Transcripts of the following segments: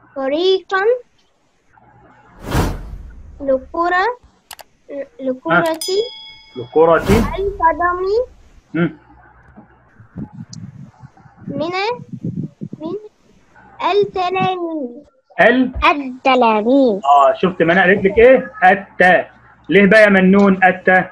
فريقا لكرة لكرة لكرة القدم مم. من من التلاميذ ال التلاميذ اه شفت منى قالت لك ايه التاء ليه بقى يا منون التاء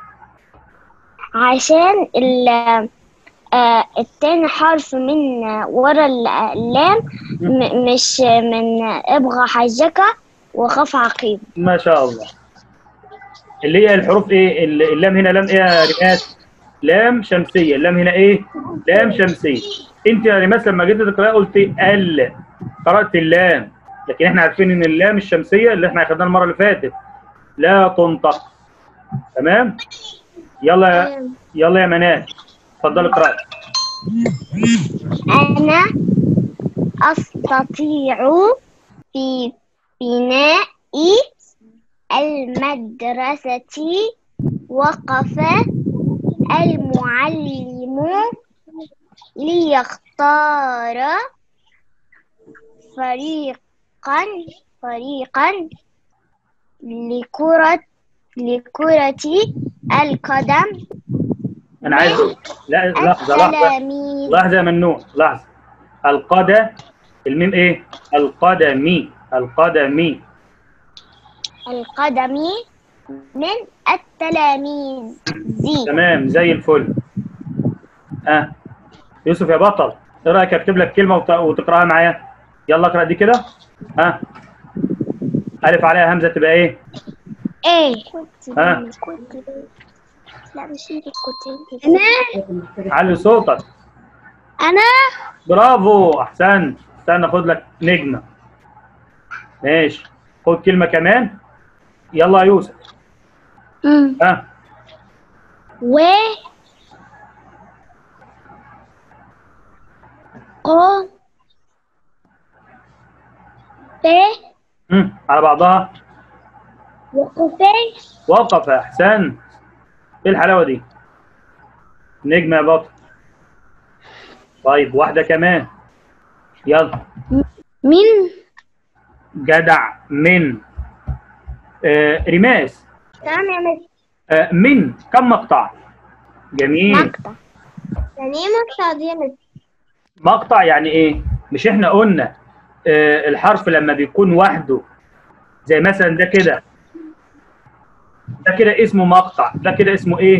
عشان ال آه التاني حرف من ورا ال- اللام م- مش من ابغى حجك وخف عقيب ما شاء الله اللي هي الحروف ايه ال- اللام هنا لام ايه يا ريماس لام شمسيه اللام هنا ايه لام شمسيه انت يا ريماس لما جيت تقراها قلت ال قرات اللام لكن احنا عارفين ان اللام الشمسيه اللي احنا اخدناها المره اللي فاتت لا تنطق تمام يلا يا- يلا يا منال اتفضل اقرا أنا أستطيع في بناء المدرسة وقف المعلم ليختار فريقا فريقا لكرة لكرة القدم انا عايز لا لحظه لحظه التلاميذ لحظه يا منون لحظه القدم الميم ايه القدمي القدمي القدم من التلاميذ تمام زي الفل ها آه. يوسف يا بطل ايه رايك اكتب لك كلمه وت- وتقراها معايا يلا اقرا دي كده ها آه. الف عليها همزه تبقى ايه ايه ها لا مش انت كنت أنا علي صوتك أنا برافو احسنت استنى خد لك نجمه ماشي خد كلمه كمان يلا يا يوسف ها آه. و ق ب مم. على بعضها وقف وقف احسنت ايه الحلاوه دي نجمه يا بطل طيب واحده كمان يلا من جدع من آه رماس تمام يا مس آه من كم مقطع جميل مقطع يعني إيه مقطع دي يا مس مقطع يعني ايه مش احنا قلنا آه الحرف لما بيكون وحده زي مثلا ده كده ده كده اسمه مقطع ده كده اسمه ايه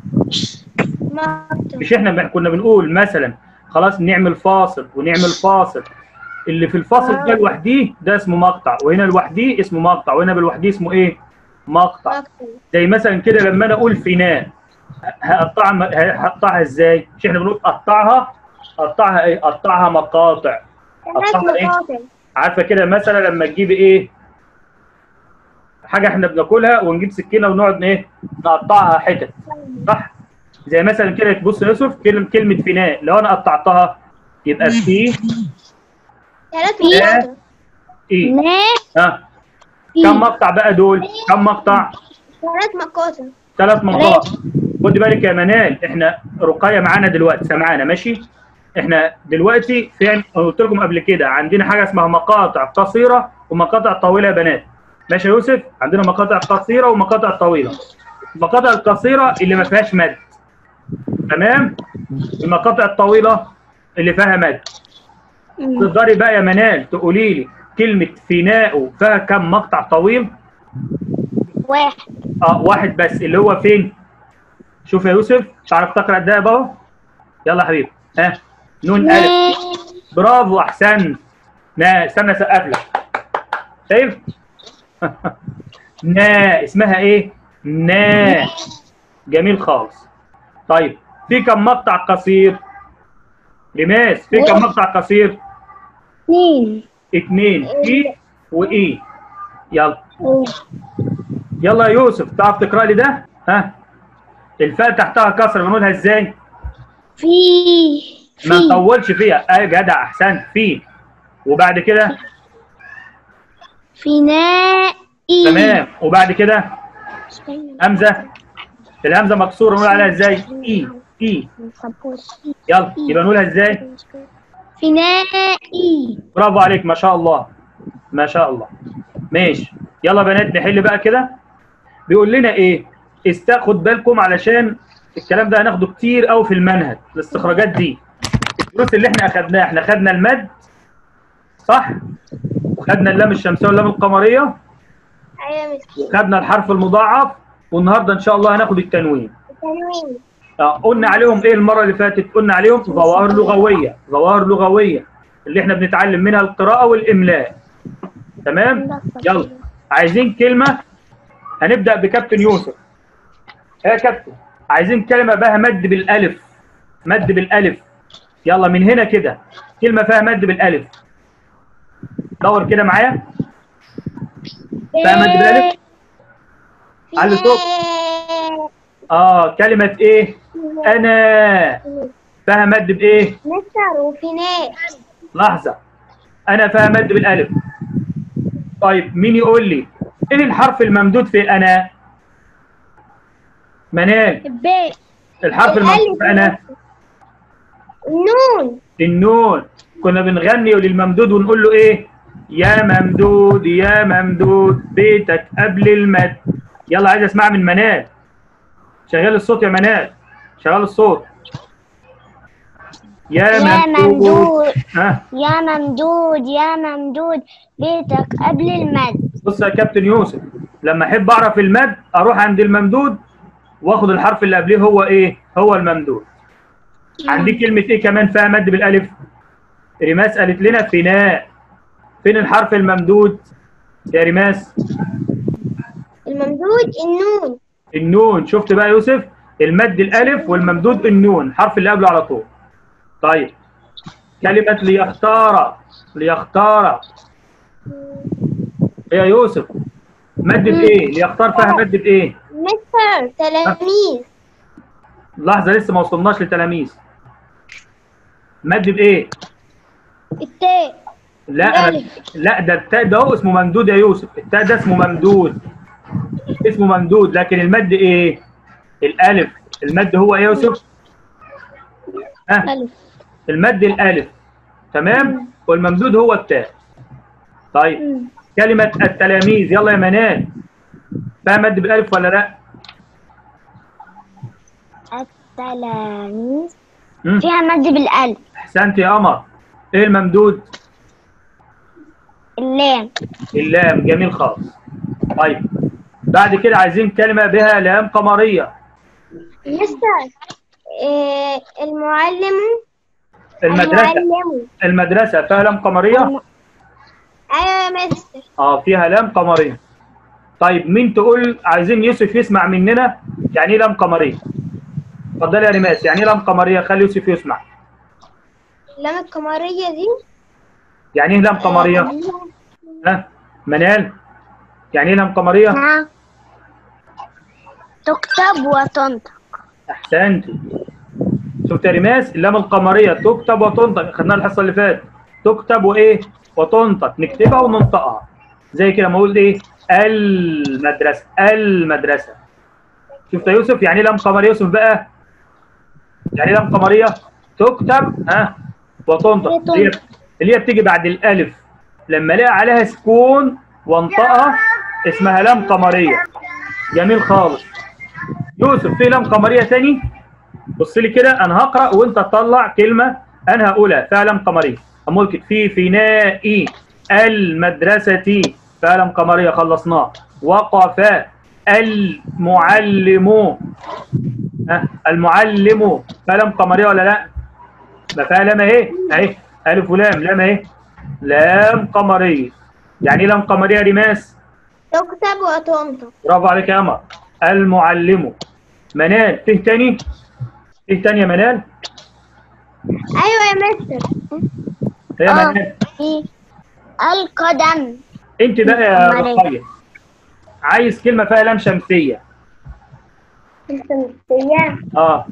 مقطع مش احنا ب- كنا بنقول مثلا خلاص نعمل فاصل ونعمل فاصل اللي في الفاصل ده لوحديه ده اسمه مقطع وهنا لوحديه اسمه مقطع وهنا بالوحديه اسمه ايه مقطع مقطع زي مثلا كده لما انا اقول فناء هقطعها هقطعها ازاي مش احنا بنقول قطعها قطعها ايه قطعها مقاطع ثلاث قطعها ايه مقاطع عارفه كده مثلا لما تجيبي ايه حاجه احنا بناكلها ونجيب سكينه ونقعد ايه نقطعها حتت صح زي مثلا كده تبص يا يوسف كلمه كلمه فناء لو انا قطعتها يبقى في ثلاث لا. مقاطع ايه نا ها كم مقطع بقى دول كم مقطع ثلاث مقاطع ثلاث مقاطع خدي بالك يا منال احنا رقيه معانا دلوقتي سامعانا ماشي احنا دلوقتي في أنا قلت لكم قبل كده عندنا حاجه اسمها مقاطع قصيره ومقاطع طويله يا بنات ماشي يا يوسف عندنا مقاطع قصيره ومقاطع طويله المقاطع القصيره اللي ما فيهاش مد تمام المقاطع الطويله اللي فيها مد تقدري بقى يا منال تقولي لي كلمه فيناء فيها كم مقطع طويل واحد اه واحد بس اللي هو فين شوف يا يوسف تعرف تقرا ده بقى يلا يا حبيبي ها نون الف برافو احسنت نا استنى اسقف لك شايف نا اسمها ايه نا جميل خالص طيب في كم مقطع قصير رماس في كم مقطع قصير اثنين اتنين اي واي يلا يلا يا يوسف تعرف تقرا لي ده ها الفاء تحتها كسر بنقولها ازاي في ما في نطولش فيها اي جدع احسنت في وبعد كده فنائي تمام وبعد كده همزه الهمزه مكسوره نقول عليها ازاي اي اي يلا يبقى نقولها ازاي فنائي برافو عليك ما شاء الله ما شاء الله ماشي يلا بنات نحل بقى كده بيقول لنا ايه استاخد بالكم علشان الكلام ده هناخده كتير قوي في المنهج الاستخراجات دي الدروس اللي احنا اخدناها احنا خدنا المد صح وخدنا اللام الشمسيه واللام القمريه ايوه يا مستر خدنا الحرف المضاعف والنهارده ان شاء الله هناخد التنوين التنوين آه، قلنا عليهم ايه المره اللي فاتت قلنا عليهم ظواهر لغويه ظواهر لغويه اللي احنا بنتعلم منها القراءه والاملاء تمام يلا عايزين كلمه هنبدا بكابتن يوسف ايه يا كابتن عايزين كلمه بها مد بالالف مد بالالف يلا من هنا كده كلمه فيها مد بالالف دور كده معايا فيها مد بالالف علي صوت. اه كلمه ايه انا فيها مد بايه مستر وفناء لحظة أنا فيها مد بالألف طيب مين يقول لي إيه الحرف الممدود في أنا؟ منال الباء الحرف الممدود في أنا النون النون كنا بنغني للممدود ونقول له إيه؟ يا ممدود يا ممدود بيتك قبل المد يلا عايز أسمع من منال شغال الصوت يا منال شغال الصوت يا, يا ممدود ها يا ممدود يا ممدود بيتك قبل المد بص يا كابتن يوسف لما احب اعرف المد اروح عند الممدود واخد الحرف اللي قبليه هو ايه هو الممدود عندي كلمه ايه كمان فيها مد بالالف ريماس قالت لنا فناء فين الحرف الممدود يا ريماس الممدود النون النون شفت بقى يا يوسف المد الالف والممدود النون الحرف اللي قبله على طول طيب كلمه ليختار ليختار إيه يا يوسف مد بايه ليختار فيها مد بايه مستر تلاميذ لحظه لسه ما وصلناش لتلاميذ مد بايه التاء لا الألف. لا ده التاء ده هو اسمه ممدود يا يوسف التاء ده اسمه ممدود اسمه ممدود لكن المد ايه الالف المد هو ايه يا يوسف ها ألف المد الالف تمام والممدود هو التاء طيب كلمه التلاميذ يلا يا منال فيها مد بالالف ولا لا التلاميذ مم. فيها مد بالألف احسنت يا قمر ايه الممدود اللام اللام جميل خالص طيب بعد كده عايزين كلمة بها لام قمرية مستر آه، المعلم المدرسة المعلم المدرسة فيها لام قمرية ايوه يا مستر اه فيها لام قمرية طيب مين تقول عايزين يوسف يسمع مننا يعني ايه لام قمرية اتفضلي يا ريماس يعني ايه لام قمرية خلي يوسف يسمع اللام القمرية دي يعني ايه لام قمرية ها منال يعني ايه لام قمرية نعم تكتب وتنطق احسنتي شفت يا ريماس اللام القمريه تكتب وتنطق خدناها الحصه اللي فاتت تكتب وايه وتنطق نكتبها وننطقها زي كده ما اقول ايه المدرسه المدرسه شفت يا يوسف يعني ايه لام قمريه يوسف بقى يعني ايه لام قمريه تكتب ها وتنطق وتنطق. اللي هي- اللي هي بتيجي بعد الالف لما الاقي عليها سكون وانطقها اسمها لام قمريه جميل خالص يوسف في لام قمريه تاني بص لي كده انا هقرا وانت تطلع كلمه انا هقولها فيها لام قمريه ممكن في فناء المدرسه فيها لام قمريه خلصناه وقف المعلم ها المعلم فيها لام قمريه ولا لا؟ ما فيها لام اهي اهي الف ولام لام اهي لام قمريه يعني ايه لام قمريه يا ريماس؟ تكتب وتنطق برافو عليك يا قمر المعلم منال فيه تاني فيه تاني يا منال ايوه يا مستر هي آه. منال في القدم انت بقى يا معلش. رقية عايز كلمة فيها لام شمسية الشمسية اه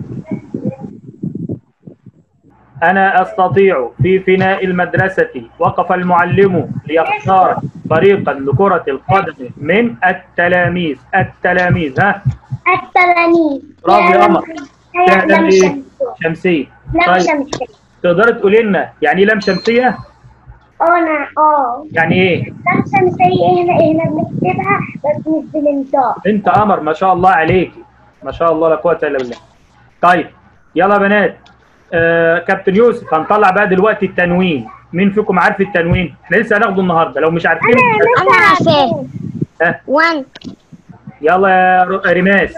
أنا أستطيع في فناء المدرسة وقف المعلم ليختار فريقا لكرة القدم من التلاميذ التلاميذ ها التلاميذ برافو يا قمر فيها لام إيه؟ شمسية شمسية لام طيب شمسية تقدر تقولي لنا يعني إيه لام شمسية؟ انا اه يعني ايه لام شمسية هنا هنا بنكتبها بس مش بالانطاق انت قمر ما شاء الله عليكي ما شاء الله لا قوه الا بالله طيب يلا يا بنات آه كابتن يوسف هنطلع بقى دلوقتي التنوين مين فيكم عارف التنوين احنا لسه هناخده النهارده لو مش عارفين انا عارفاه ها 1 يلا يا ر- ريماس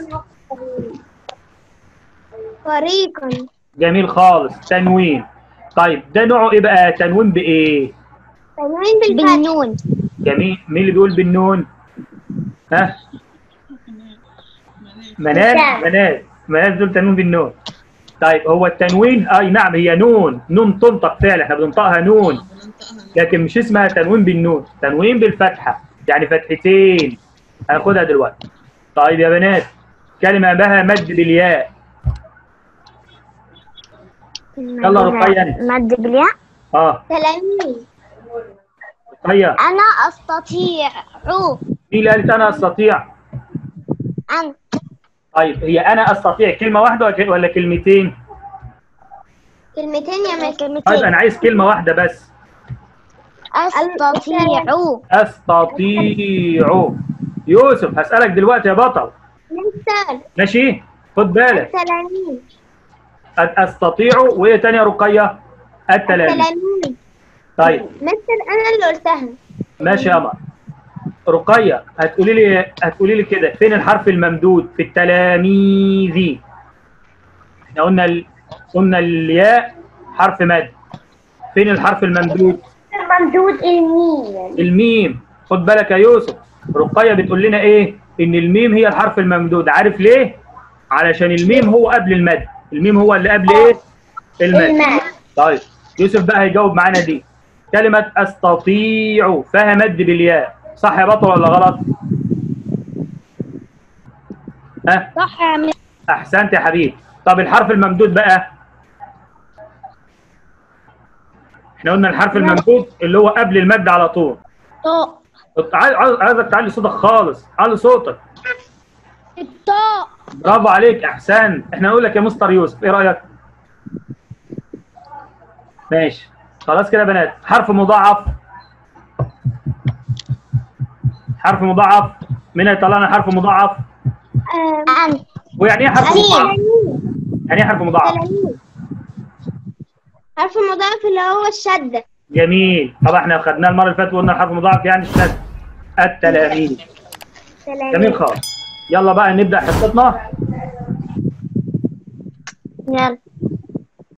فريقا جميل خالص تنوين طيب ده نوعه ايه بقى تنوين بايه تنوين بالفتح بالنون جميل مين اللي بيقول بالنون ها منال هشام. منال منال دول تنوين بالنون طيب هو التنوين اي نعم هي نون نون تنطق فعلا احنا بننطقها نون لكن مش اسمها تنوين بالنون تنوين بالفتحه يعني فتحتين هناخدها دلوقتي طيب يا بنات كلمه بها مد بالياء يلا رقية. مد بالياء اه تلاميذ رقية انا استطيع مين اللي قالت انا استطيع انا طيب هي انا استطيع كلمه واحده ولا- ولا كلمتين كلمتين يا مستر طيب كلمتين انا عايز كلمه واحده بس استطيع استطيع يوسف هسالك دلوقتي يا بطل مستر ماشي خد بالك التلاميذ أ- استطيع وايه تانية يا رقيه التلاميذ التلاميذ طيب مستر انا اللي قلتها ماشي يا قمر رقيه هتقولي لي هتقولي لي كده فين الحرف الممدود في التلاميذ احنا قلنا ال... قلنا الياء حرف مد فين الحرف الممدود الممدود الميم الميم خد بالك يا يوسف رقية بتقول لنا ايه ان الميم هي الحرف الممدود عارف ليه علشان الميم هو قبل المد الميم هو اللي قبل ايه المد المد طيب يوسف بقى هيجاوب معانا دي كلمة استطيع فيها مد بالياء صح يا بطل ولا غلط ها صح يا مس احسنت يا حبيبي طب الحرف الممدود بقى احنا قلنا الحرف الممدود اللي هو قبل المد على طول طاء عايز- عايز- عايزك تعلي صوتك خالص علي صوتك الطاء برافو عليك احسن احنا نقول لك يا مستر يوسف ايه رايك ماشي خلاص كده يا بنات حرف مضاعف حرف مضاعف مين هيطلع لنا حرف مضاعف آم، انا ويعني ايه حرف مضاعف تلاميذ يعني ايه حرف مضاعف تلاميذ حرف مضاعف اللي هو الشدة جميل طبعا احنا خدناه المره اللي فاتت وقلنا الحرف المضاعف يعني الشد التلاميذ تلاميذ جميل خالص يلا بقى نبدا حصتنا يلا